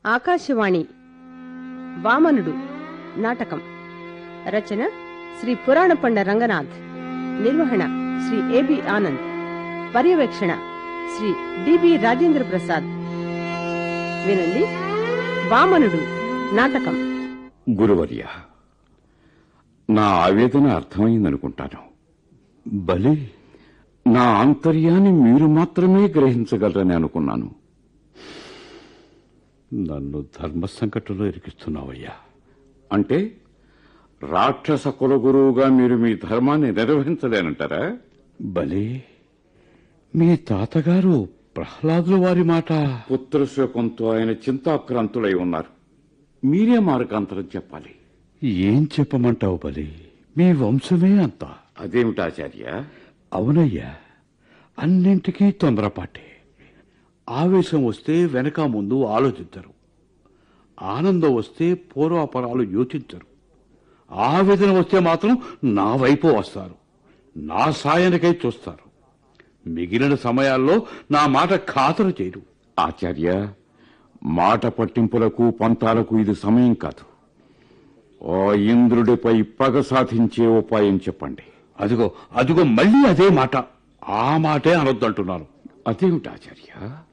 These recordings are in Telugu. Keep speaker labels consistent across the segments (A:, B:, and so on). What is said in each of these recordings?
A: ఆకాశవాణి వామనుడు నాటకం రచన శ్రీ పురాణపండ రంగనాథ్ నిర్వహణ శ్రీ ఏబి ఆనంద్ పర్యవేక్షణ శ్రీ డిబి రాజేంద్ర ప్రసాద్ వినండి వామనుడు నాటకం
B: గురువర్య నా ఆవేదన అర్థమైందనుకుంటాను
C: బలి
B: నా ఆంతర్యాన్ని మీరు మాత్రమే గ్రహించగలరని అనుకున్నాను
C: నన్ను ధర్మ సంకటంలో ఇరికిస్తున్నావయ్యా
B: అంటే రాక్షస కులగురువుగా మీరు మీ ధర్మాన్ని నిర్వహించలేనంటారా
C: బలి మీ తాతగారు ప్రహ్లాదుల వారి మాట
B: పుత్రశోకంతో ఆయన చింతాక్రాంతులై ఉన్నారు మీరే మార్గాంతరం చెప్పాలి
C: ఏం చెప్పమంటావు బలి మీ వంశమే అంతా
B: అదేమిటి ఆచార్య
C: అవునయ్యా అన్నింటికీ తొందరపాటే ఆవేశం వస్తే వెనక ముందు ఆలోచించరు ఆనందం వస్తే పూర్వాపరాలు యోచించరు ఆవేదన వస్తే మాత్రం నా వైపు వస్తారు నా సాయానికై చూస్తారు మిగిలిన సమయాల్లో నా మాట ఖాతరు చేయరు
B: ఆచార్య మాట పట్టింపులకు పంతాలకు ఇది సమయం కాదు ఓ ఇంద్రుడిపై పగ సాధించే ఉపాయం చెప్పండి
C: అదిగో అదిగో మళ్ళీ అదే మాట ఆ మాటే అనొద్దంటున్నాను
B: అదేమిటి ఆచార్య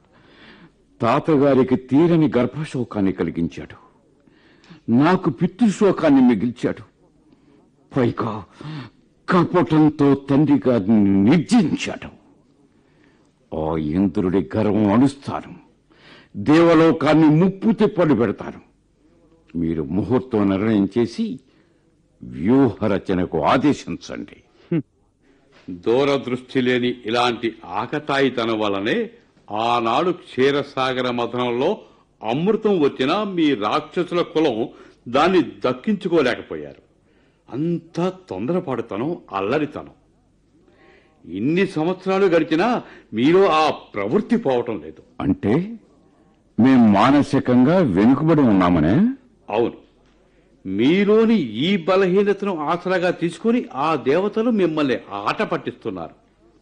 B: తాతగారికి తీరని గర్భశోకాన్ని కలిగించాడు నాకు పితృశోకాన్ని మిగిల్చాడు పైగా కపటంతో తండ్రి గారిని నిర్జించాడు ఓ ఇంద్రుడి గర్వం అణుస్తాను దేవలోకాన్ని ముప్పు తిప్పలు పెడతాను మీరు ముహూర్తం నిర్ణయం చేసి వ్యూహరచనకు ఆదేశించండి
C: దూరదృష్టి లేని ఇలాంటి ఆకతాయితనం వల్లనే ఆనాడు క్షీరసాగర మథనంలో అమృతం వచ్చినా మీ రాక్షసుల కులం దాన్ని దక్కించుకోలేకపోయారు అంతా తొందరపాటుతనం అల్లరితనం ఇన్ని సంవత్సరాలు గడిచినా మీలో ఆ ప్రవృత్తి పోవటం లేదు
B: అంటే మేం మానసికంగా వెనుకబడి ఉన్నామనే
C: అవును మీలోని ఈ బలహీనతను ఆసరాగా తీసుకుని ఆ దేవతలు మిమ్మల్ని ఆట పట్టిస్తున్నారు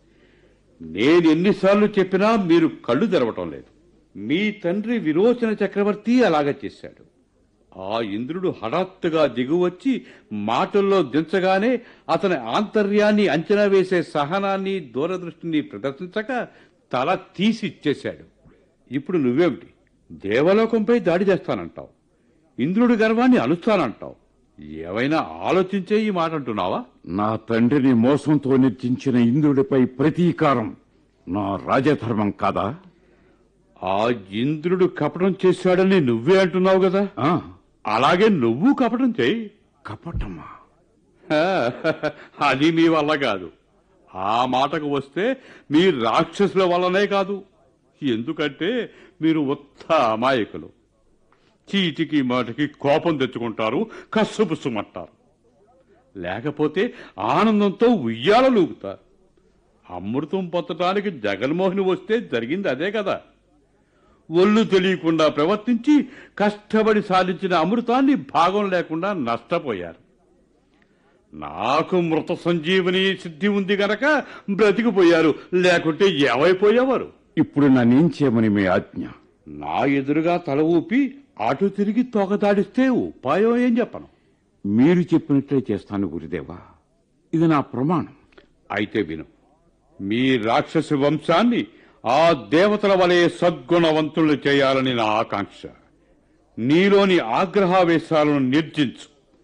C: నేను ఎన్నిసార్లు చెప్పినా మీరు కళ్ళు తెరవటం లేదు మీ తండ్రి విరోచన చక్రవర్తి అలాగ చేశాడు ఆ ఇంద్రుడు హఠాత్తుగా దిగువచ్చి మాటల్లో దించగానే అతని ఆంతర్యాన్ని అంచనా వేసే సహనాన్ని దూరదృష్టిని ప్రదర్శించక తల తీసి ఇచ్చేశాడు ఇప్పుడు నువ్వేమిటి దేవలోకంపై దాడి చేస్తానంటావు ఇంద్రుడి గర్వాన్ని అలుస్తానంటావు ఏవైనా ఆలోచించే ఈ మాట అంటున్నావా
B: నా తండ్రిని మోసంతో నిర్జించిన ఇంద్రుడిపై ప్రతీకారం నా రాజధర్మం కాదా
C: ఆ ఇంద్రుడు కపటం చేశాడని నువ్వే అంటున్నావు కదా
B: ఆ,
C: అలాగే నువ్వు కపటం చేయి
B: కపటమా
C: హా, అది మీ వల్ల కాదు ఆ మాటకు వస్తే మీ రాక్షసుల వల్లనే కాదు ఎందుకంటే మీరు ఉత్త అమాయకులు చీటికి మాటికి కోపం తెచ్చుకుంటారు కస్సుపుస్సుమంటారు లేకపోతే ఆనందంతో ఉయ్యాలలూగుతారు అమృతం పొందటానికి జగన్మోహన్ వస్తే జరిగింది అదే కదా ఒళ్ళు తెలియకుండా ప్రవర్తించి కష్టపడి సాధించిన అమృతాన్ని భాగం లేకుండా నష్టపోయారు నాకు మృత సంజీవని సిద్ధి ఉంది గనక బ్రతికిపోయారు లేకుంటే ఏమైపోయేవారు
B: ఇప్పుడు నన్నేం చేయమని మీ ఆజ్ఞ
C: నా ఎదురుగా తల ఊపి అటు తిరిగి తొగదాడిస్తే ఉపాయం ఏం చెప్పను
B: మీరు చెప్పినట్లే చేస్తాను గురుదేవా ఇది నా ప్రమాణం
C: అయితే విను మీ రాక్షసి వంశాన్ని ఆ దేవతల వలె సద్గుణవంతులు చేయాలని నా ఆకాంక్ష నీలోని ఆగ్రహావేశాలను నిర్జించు